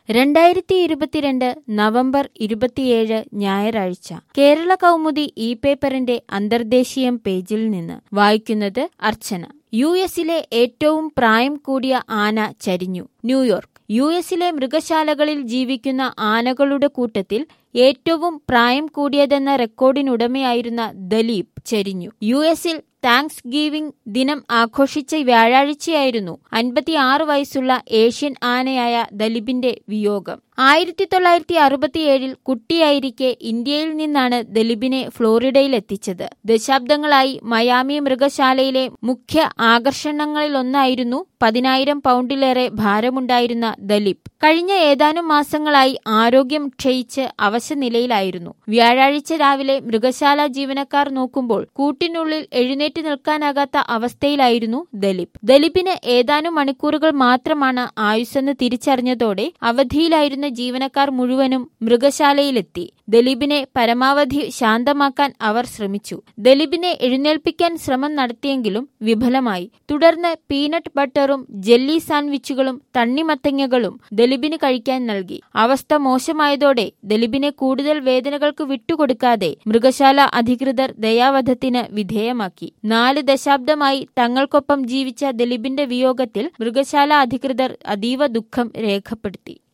രണ്ടായിരത്തി ഇരുപത്തിരണ്ട് നവംബർ ഇരുപത്തിയേഴ് ഞായറാഴ്ച കേരള കൗമുദി ഇ പേപ്പറിന്റെ അന്തർദേശീയം പേജിൽ നിന്ന് വായിക്കുന്നത് അർച്ചന യു എസിലെ ഏറ്റവും പ്രായം കൂടിയ ആന ചരിഞ്ഞു ന്യൂയോർക്ക് യു എസിലെ മൃഗശാലകളിൽ ജീവിക്കുന്ന ആനകളുടെ കൂട്ടത്തിൽ ഏറ്റവും പ്രായം കൂടിയതെന്ന റെക്കോർഡിനുടമയായിരുന്ന ദലീപ് ചരിഞ്ഞു യു എസിൽ താങ്ക്സ് ഗീവിംഗ് ദിനം ആഘോഷിച്ച വ്യാഴാഴ്ചയായിരുന്നു അൻപത്തിയാറ് വയസ്സുള്ള ഏഷ്യൻ ആനയായ ദലീപിന്റെ വിയോഗം ആയിരത്തി തൊള്ളായിരത്തി അറുപത്തിയേഴിൽ കുട്ടിയായിരിക്കെ ഇന്ത്യയിൽ നിന്നാണ് ദലീപിനെ ഫ്ലോറിഡയിൽ എത്തിച്ചത് ദശാബ്ദങ്ങളായി മയാമി മൃഗശാലയിലെ മുഖ്യ ആകർഷണങ്ങളിലൊന്നായിരുന്നു പതിനായിരം പൗണ്ടിലേറെ ഭാരമുണ്ടായിരുന്ന ദലീപ് കഴിഞ്ഞ ഏതാനും മാസങ്ങളായി ആരോഗ്യം ക്ഷയിച്ച് അവശനിലയിലായിരുന്നു വ്യാഴാഴ്ച രാവിലെ മൃഗശാല ജീവനക്കാർ നോക്കുമ്പോൾ കൂട്ടിനുള്ളിൽ എഴുന്നേറ്റ് നിൽക്കാനാകാത്ത അവസ്ഥയിലായിരുന്നു ദലീപ് ദലീപിന് ഏതാനും മണിക്കൂറുകൾ മാത്രമാണ് ആയുസ്സെന്ന് തിരിച്ചറിഞ്ഞതോടെ അവധിയിലായിരുന്ന ജീവനക്കാർ മുഴുവനും മൃഗശാലയിലെത്തി ദലീപിനെ പരമാവധി ശാന്തമാക്കാൻ അവർ ശ്രമിച്ചു ദലീപിനെ എഴുന്നേൽപ്പിക്കാൻ ശ്രമം നടത്തിയെങ്കിലും വിഫലമായി തുടർന്ന് പീനട്ട് ബട്ടറും ജെല്ലി സാൻഡ്വിച്ചുകളും തണ്ണിമത്തങ്ങകളും ദലീപിന് കഴിക്കാൻ നൽകി അവസ്ഥ മോശമായതോടെ ദലീപിനെ കൂടുതൽ വേദനകൾക്ക് വിട്ടുകൊടുക്കാതെ മൃഗശാല അധികൃതർ ദയാവധത്തിന് വിധേയമാക്കി നാല് ദശാബ്ദമായി തങ്ങൾക്കൊപ്പം ജീവിച്ച ദലീപിന്റെ വിയോഗത്തിൽ മൃഗശാല അധികൃതർ അതീവ ദുഃഖം രേഖപ്പെടുത്തി